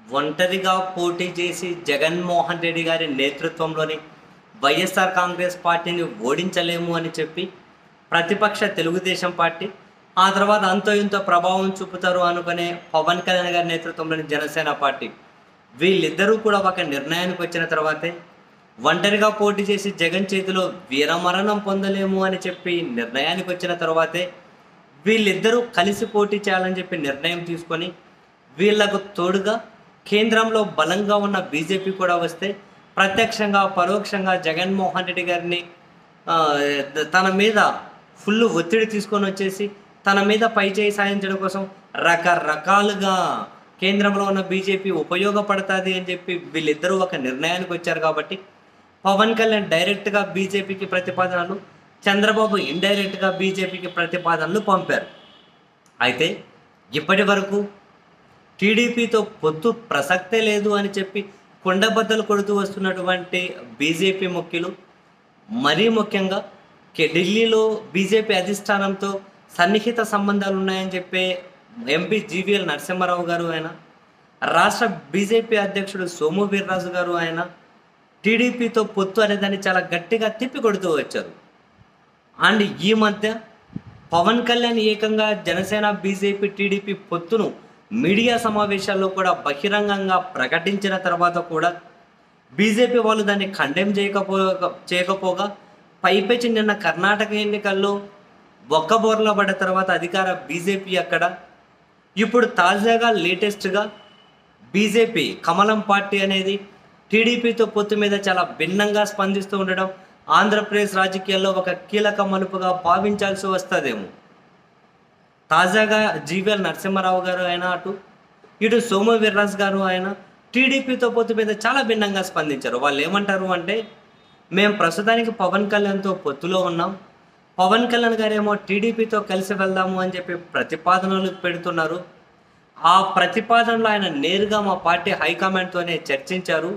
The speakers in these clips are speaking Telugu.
ఒంటరిగా పోటీ చేసి జగన్మోహన్ రెడ్డి గారి నేతృత్వంలోని వైఎస్ఆర్ కాంగ్రెస్ పార్టీని ఓడించలేము అని చెప్పి ప్రతిపక్ష తెలుగుదేశం పార్టీ ఆ తర్వాత అంతో ఇంతో ప్రభావం చూపుతారు అనుకునే పవన్ కళ్యాణ్ గారి నేతృత్వంలోని జనసేన పార్టీ వీళ్ళిద్దరూ కూడా ఒక నిర్ణయానికి వచ్చిన తర్వాతే ఒంటరిగా పోటీ చేసి జగన్ చేతిలో వీరమరణం పొందలేము అని చెప్పి నిర్ణయానికి వచ్చిన తర్వాతే వీళ్ళిద్దరూ కలిసి పోటీ చేయాలని చెప్పి నిర్ణయం తీసుకొని వీళ్లకు తోడుగా కేంద్రంలో బలంగా ఉన్న బీజేపీ కూడా వస్తే ప్రత్యక్షంగా పరోక్షంగా జగన్మోహన్ రెడ్డి గారిని ఆ, తన మీద ఫుల్ ఒత్తిడి తీసుకొని వచ్చేసి తన మీద పైచేయి సాధించడం కోసం రకరకాలుగా కేంద్రంలో ఉన్న బీజేపీ ఉపయోగపడుతుంది అని చెప్పి వీళ్ళిద్దరూ ఒక నిర్ణయానికి వచ్చారు కాబట్టి పవన్ కళ్యాణ్ డైరెక్ట్గా బీజేపీకి ప్రతిపాదనలు చంద్రబాబు ఇండైరెక్ట్గా బీజేపీకి ప్రతిపాదనలు పంపారు అయితే ఇప్పటి వరకు టీడీపీతో పొత్తు ప్రసక్తే లేదు అని చెప్పి కుండబద్దలు కొడుతూ వస్తున్నటువంటి బీజేపీ ముఖ్యులు మరీ ముఖ్యంగా కే- ఢిల్లీలో బీజేపీ అధిష్టానంతో సన్నిహిత సంబంధాలు ఉన్నాయని చెప్పే ఎంపీ జీవీఎల్ నరసింహారావు గారు ఆయన రాష్ట్ర బీజేపీ అధ్యక్షుడు సోము వీర్రాజు గారు ఆయన టీడీపీతో పొత్తు అనేదాన్ని చాలా గట్టిగా తిప్పి కొడుతూ వచ్చారు అండ్ ఈ మధ్య పవన్ కళ్యాణ్ ఏకంగా జనసేన బీజేపీ టీడీపీ పొత్తును మీడియా సమావేశాల్లో కూడా బహిరంగంగా ప్రకటించిన తర్వాత కూడా బీజేపీ వాళ్ళు దాన్ని ఖండెం చేయకపో చేయకపోగా పైపెచ్చి నిన్న కర్ణాటక ఎన్నికల్లో ఒక్కబోర్ల పడ్డ తర్వాత అధికార బీజేపీ అక్కడ ఇప్పుడు తాజాగా లేటెస్ట్గా బీజేపీ కమలం పార్టీ అనేది టీడీపీతో పొత్తు మీద చాలా భిన్నంగా స్పందిస్తూ ఉండడం ఆంధ్రప్రదేశ్ రాజకీయాల్లో ఒక కీలక మలుపుగా భావించాల్సి వస్తుందేమో తాజాగా జీవీఎల్ నరసింహారావు గారు అయినా అటు ఇటు సోము వీర్రాజ్ గారు ఆయన టీడీపీతో పొత్తు మీద చాలా భిన్నంగా స్పందించారు వాళ్ళు ఏమంటారు అంటే మేము ప్రస్తుతానికి పవన్ కళ్యాణ్తో పొత్తులో ఉన్నాం పవన్ కళ్యాణ్ గారేమో టీడీపీతో కలిసి వెళ్దాము అని చెప్పి ప్రతిపాదనలు పెడుతున్నారు ఆ ప్రతిపాదనలో ఆయన నేరుగా మా పార్టీ హైకమాండ్తోనే చర్చించారు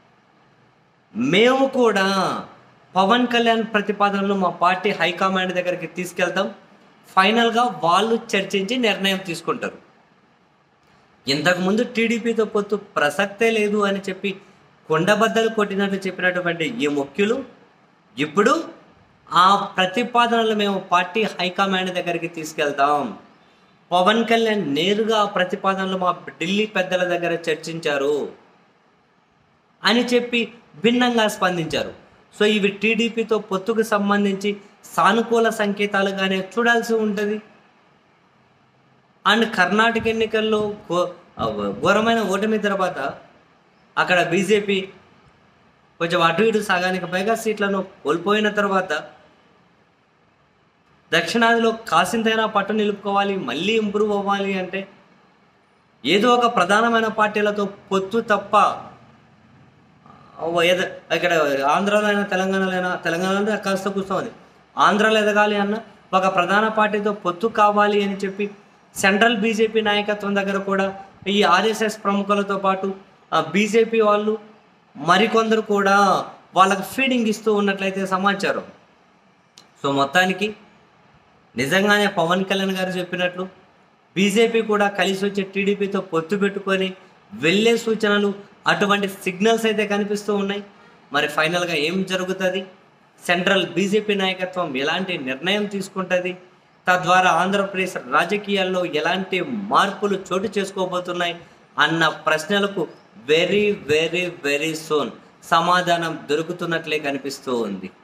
మేము కూడా పవన్ కళ్యాణ్ ప్రతిపాదనలు మా పార్టీ హైకమాండ్ దగ్గరికి తీసుకెళ్తాం ఫైనల్గా వాళ్ళు చర్చించి నిర్ణయం తీసుకుంటారు ఇంతకుముందు టీడీపీతో పొత్తు ప్రసక్తే లేదు అని చెప్పి కొండబద్దలు కొట్టినట్టు చెప్పినటువంటి ఈ ముఖ్యులు ఇప్పుడు ఆ ప్రతిపాదనలు మేము పార్టీ హైకమాండ్ దగ్గరికి తీసుకెళ్తాం పవన్ కళ్యాణ్ నేరుగా ఆ ప్రతిపాదనలు మా ఢిల్లీ పెద్దల దగ్గర చర్చించారు అని చెప్పి భిన్నంగా స్పందించారు సో ఇవి టీడీపీతో పొత్తుకు సంబంధించి సానుకూల సంకేతాలుగానే చూడాల్సి ఉంటుంది అండ్ కర్ణాటక ఎన్నికల్లో ఘో- ఘోరమైన ఓటమి తర్వాత అక్కడ బీజేపీ కొంచెం అటు ఇటు సాగానికి పైగా సీట్లను కోల్పోయిన తర్వాత దక్షిణాదిలో కాసింతైనా పట్టు నిలుపుకోవాలి మళ్ళీ ఇంప్రూవ్ అవ్వాలి అంటే ఏదో ఒక ప్రధానమైన పార్టీలతో పొత్తు తప్ప ఓ ఏదో ఇక్కడ ఆంధ్రాలో అయినా తెలంగాణలో అయినా తెలంగాణలో కాస్త కూర్చోంది ఆంధ్రాలో ఎదగాలి అన్న ఒక ప్రధాన పార్టీతో పొత్తు కావాలి అని చెప్పి సెంట్రల్ బీజేపీ నాయకత్వం దగ్గర కూడా ఈ ఆర్ఎస్ఎస్ ప్రముఖులతో పాటు బీజేపీ వాళ్ళు మరికొందరు కూడా వాళ్ళకు ఫీడింగ్ ఇస్తూ ఉన్నట్లయితే సమాచారం సో మొత్తానికి నిజంగానే పవన్ కళ్యాణ్ గారు చెప్పినట్లు బీజేపీ కూడా కలిసి వచ్చే టీడీపీతో పొత్తు పెట్టుకొని వెళ్ళే సూచనలు అటువంటి సిగ్నల్స్ అయితే కనిపిస్తూ ఉన్నాయి మరి ఫైనల్గా ఏం జరుగుతుంది సెంట్రల్ బీజేపీ నాయకత్వం ఎలాంటి నిర్ణయం తీసుకుంటుంది తద్వారా ఆంధ్రప్రదేశ్ రాజకీయాల్లో ఎలాంటి మార్పులు చోటు చేసుకోబోతున్నాయి అన్న ప్రశ్నలకు వెరీ వెరీ వెరీ సోన్ సమాధానం దొరుకుతున్నట్లే కనిపిస్తూ ఉంది